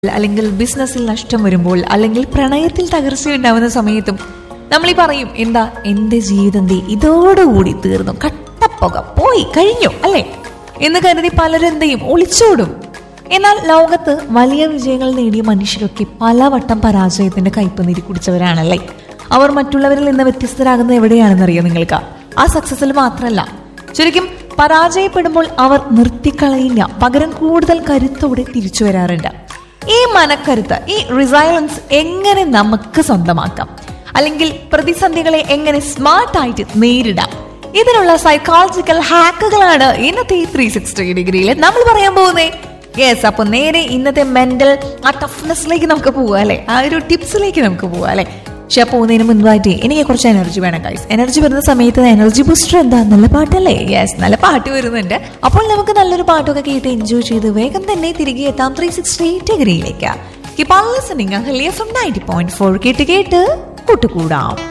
അല്ലെങ്കിൽ ബിസിനസ്സിൽ നഷ്ടം വരുമ്പോൾ അല്ലെങ്കിൽ പ്രണയത്തിൽ തകർച്ചയുണ്ടാവുന്ന സമയത്തും നമ്മൾ ഈ പറയും എന്താ എന്റെ ജീവിതം ദേ ഇതോടുകൂടി തീർന്നു കട്ടപ്പുക പോയി കഴിഞ്ഞു അല്ലേ എന്ന് കരുതി പലരും എന്ത് ചെയ്യും ഒളിച്ചോടും എന്നാൽ ലോകത്ത് വലിയ വിജയങ്ങൾ നേടിയ മനുഷ്യരൊക്കെ പലവട്ടം പരാജയത്തിന്റെ കയ്പ് നീരി കുടിച്ചവരാണല്ലേ അവർ മറ്റുള്ളവരിൽ നിന്ന് വ്യത്യസ്തരാകുന്നത് എവിടെയാണെന്നറിയോ നിങ്ങൾക്ക് ആ സക്സസിൽ മാത്രമല്ല ശരിക്കും പരാജയപ്പെടുമ്പോൾ അവർ നിർത്തിക്കളയില്ല പകരം കൂടുതൽ കരുത്തോടെ തിരിച്ചു വരാറുണ്ട് ഈ മനക്കരുത്ത് ഈ റിസൈലൻസ് എങ്ങനെ നമുക്ക് സ്വന്തമാക്കാം അല്ലെങ്കിൽ പ്രതിസന്ധികളെ എങ്ങനെ സ്മാർട്ടായിട്ട് നേരിടാം ഇതിനുള്ള സൈക്കോളജിക്കൽ ഹാക്കുകളാണ് ഇന്നത്തെ ത്രീ സിക്സ്റ്റി ഡിഗ്രിയിൽ നമ്മൾ പറയാൻ പോകുന്നത് യെസ് അപ്പൊ നേരെ ഇന്നത്തെ മെന്റൽ ആ ടഫ്നെസ്സിലേക്ക് നമുക്ക് പോവാം അല്ലെ ആ ഒരു ടിപ്സിലേക്ക് നമുക്ക് പോവാം അല്ലെ പക്ഷെ പോകുന്നതിന് മുൻപായിട്ട് എനിക്ക് കുറച്ച് എനർജി വേണം ഗൈസ് എനർജി വരുന്ന സമയത്ത് എനർജി ബൂസ്റ്റർ എന്താ നല്ല പാട്ടല്ലേ യെസ് നല്ല പാട്ട് വരുന്നുണ്ട് അപ്പോൾ നമുക്ക് നല്ലൊരു പാട്ടൊക്കെ കേട്ട് എൻജോയ് ചെയ്ത് വേഗം തന്നെ തിരികെ എത്താം ത്രീ സിക്സ്റ്റി ഡിഗ്രിയിലേക്ക് കിപ്പാൾ listening Ahalya from ninety point four കേട്ട് കേട്ട് കൂട്ടുകൂടാം